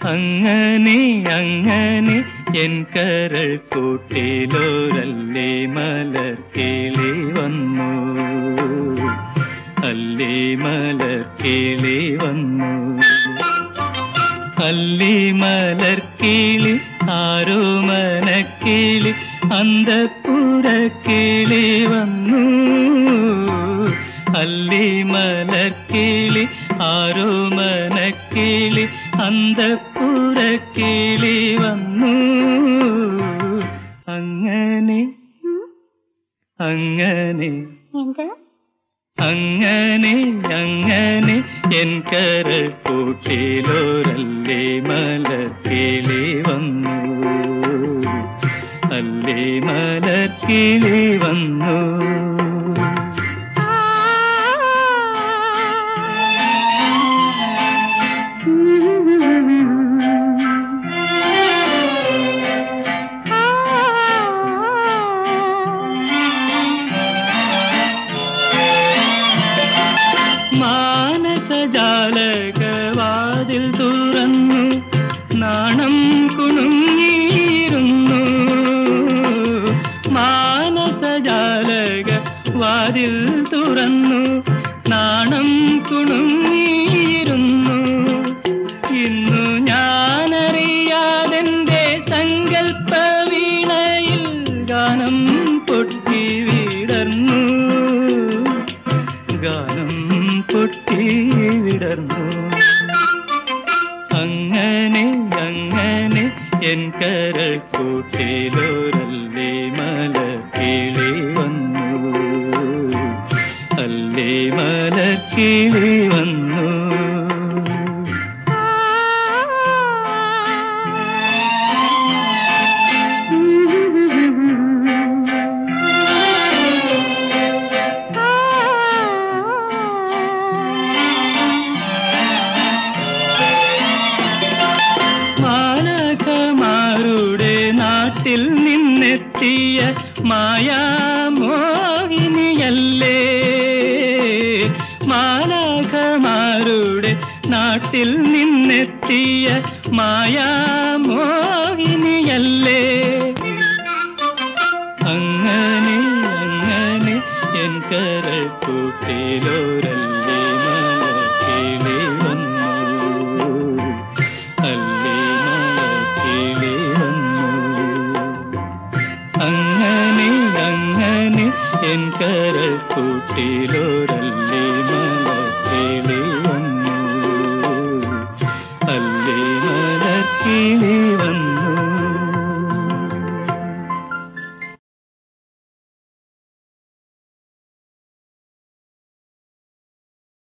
അങ്ങനെ അങ്ങനെ എൻ കരൾ കൂട്ടിലോരല്ലേ മലർ കിളി വന്നു അല്ലേ മലർ കിളി വന്നു അല്ലി മലർ കിളി ആരോ മനക്കിളി അന്തപ്പുര കിളി വന്നു അല്ലി മലർ കിളി ആരോ മനക്കിളി അന്തപ്പുര കിളി വന്നു അങ്ങനെ അങ്ങനെ എന്ത് അങ്ങനെ അങ്ങനെ എൻ കര കൂട്ടിലോരല്ലേ മലക്കിളി വന്നു അല്ലേ മലക്കിളി വന്നു മാനസജാലകവാതിൽ തുറന്നു നാണം കുണുങ്ങിയിരുന്നു മാനസജാലക വാതിൽ തുറന്നു നാണം കുണുങ്ങിയിരുന്നു ഇന്നു ഞാനറിയാതെന്റെ സങ്കൽപ്പ വീണയിൽ ഗാനം പൊട്ടി വിടർന്നു ഗാനം പൊട്ടി വിടർന്നു അങ്ങനെ അങ്ങനെ എൻ കരൾ കൂട്ടിലോരല്ലേ മല കിളി വന്നു അല്ലേ മല കിളി വന്നു മാലകമാരുടെ നാട്ടിൽ നിന്നെത്തിയ മായാമോഹിനിയല്ലേ മാലാഖമാരുടെ നാട്ടിൽ നിന്നെത്തിയ മായാമോഹിനിയല്ലേ അങ്ങനെ അങ്ങനെ എൻ കരൾ കൂട്ടിലോരല്ലേ മലക്കിളി വന്നു അല്ലേ മലക്കിളി വന്നു അങ്ങനെ അങ്ങനെ എൻ കരൾ കൂട്ടിലോരല്ലേ മലക്കിളി വന്നു അല്ലേ മലക്കിളി